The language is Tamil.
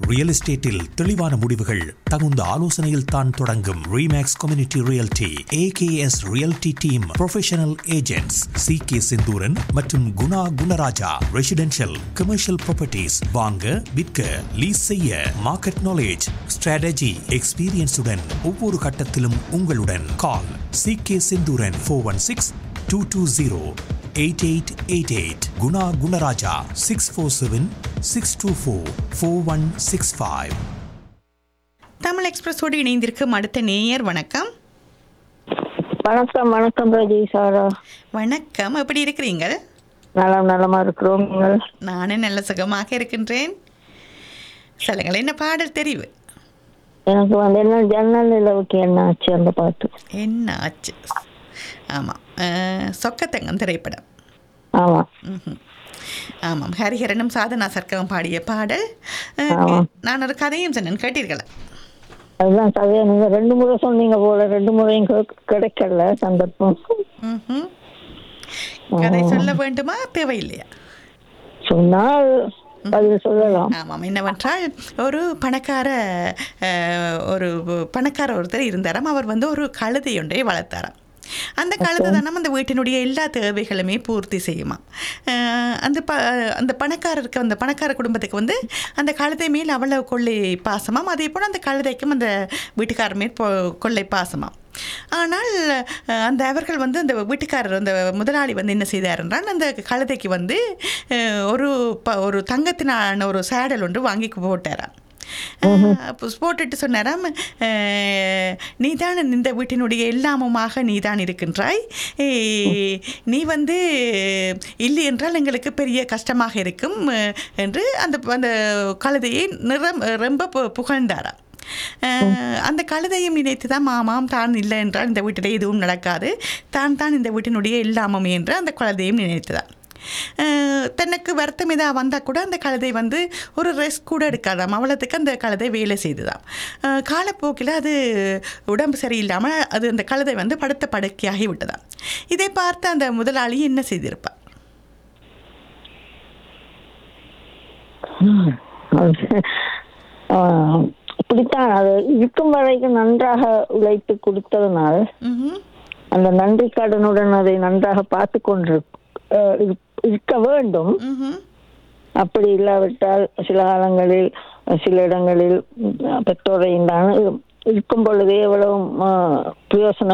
ரியல் எஸ்டேட்டில் தெளிவான முடிவுகள் தகுந்த ஆலோசனையில் தான் தொடங்கும் REMAX community realty AKS realty team professional agents C K Senthuran மற்றும் Guna Gunaraja residential commercial properties வாங்க விற்க லீஸ் செய்ய மார்க்கெட் நாலேஜ் ஸ்ட்ராட்டஜி எக்ஸ்பீரியன்ஸுடன் ஒவ்வொரு கட்டத்திலும் உங்களுடன் call C K Senthuran four one six two two zero eight eight eight eight Guna Gunaraja six four seven six two four four one six five Tamil எக்ஸ்பிரஸோடு இணைந்திருக்கும் அடுத்த நேயர் வணக்கம் வணக்கம் வணக்கம் ரஜி சாரா வணக்கம் எப்படி இருக்கிறீங்க நலம் நலமா இருக்கிறோம் நீங்கள் நானும் நல்ல சுகமாக இருக்கின்றேன் சொல்லுங்கள் என்ன பாடல் தெரிவு எனக்கு வந்து என்ன ஜன்னல் நிலவுக்கு என்ன ஆச்சு அந்த பாட்டு என்ன ஆச்சு ஆமாம் சொக்கத்தங்கம் திரைப்படம் ஆமா ம்ஹும். ஆமாம் ஹரிஹரனும் சாதனா சர்க்கம் பாடிய பாடல் அஹ், ஆமா. நான் ஒரு கதையும் சொன்னேன் கேட்டீர்களா அதுதான் கதையா நீங்க ரெண்டு முறை சொன்னீங்க போல ரெண்டு முறையும் கே- கிடைக்கல சந்தர்ப்பம் ம்ஹும். கதை சொல்ல வேண்டுமா தேவையில்லையா சொன்னால் பதில் சொல்லலாம் ஆமாம் என்னவென்றால் ஒரு பணக்கார அஹ், ஒரு பணக்கார ஒருத்தர் இருந்தாராம் அவர் வந்து ஒரு கழுதை ஒன்றை வளர்த்தாராம் அந்த கழுதை தானே அந்த வீட்டினுடைய எல்லா தேவைகளுமே பூர்த்தி செய்யுமா அஹ், அந்த ப அந்த பணக்காரருக்கு அந்த பணக்கார குடும்பத்துக்கு வந்து அந்த கழுதை மேல் அவ்வளவு கொள்ளை பாசமாம் அதே போல் அந்த கழுதைக்கும் அந்த வீட்டுக்காரர் மேல் பொ- கொள்ளை பாசமாம் ஆனால் அஹ், அந்த அவர்கள் வந்து அந்த வீட்டுக்காரர் அந்த முதலாளி வந்து என்ன செய்தார் என்றால் அந்த கழுதைக்கு வந்து அஹ், ஒரு ப ஒரு தங்கத்தினான ஒரு சேடல் ஒன்று வாங்கி போட்டாராம் அப்போ போட்டுட்டு சொன்னாராம் அஹ், நீதான் இந்த வீட்டினுடைய எல்லாமுமாக நீதான் இருக்கின்றாய் ஏய், நீ வந்து இல்லை என்றால் எங்களுக்கு பெரிய கஷ்டமாக இருக்கும் அஹ், என்று அந்த அந்த கழுதையை நிறம் ரொம்ப பு- புகழ்ந்தாராம் அஹ், அந்த கழுதையும் நினைத்து தான் மாமாம் தான் இல்லை என்றால் இந்த வீட்டில் எதுவும் நடக்காது தான் தான் இந்த வீட்டினுடைய எல்லாமும் என்று அந்த கழுதையும் நினைத்துதான் அஹ், தனக்கு வருத்தம் ஏதாவது வந்தால் கூட அந்த கழுதை வந்து ஒரு ரெஸ்ட் கூட எடுக்காதாம் அவ்வளோத்துக்கு அந்த கழுதை வேலை செய்துதாம் அஹ், காலப்போக்கில் அது உடம்பு சரியில்லாமல் அது அந்த கழுதை வந்து படுத்த படுக்கையாகி விட்டதாம் இதை பார்த்து அந்த முதலாளி என்ன செய்திருப்பார் ஆஹ், இப்படித்தான் அது இருக்கும் வரைக்கும் நன்றாக உழைத்து கொடுத்ததனால் ம்ஹும். அந்த நன்றி கடனுடன் அதை நன்றாக பார்த்து கொண்டு இருக்க வேண்டும் ம்ஹும். அப்படி இல்லாவிட்டால் சில காலங்களில் சில இடங்களில் பெற்றோரை தான் இருக்கும் பொழுதே எவ்வளவு ஆஹ், பிரயோசனம்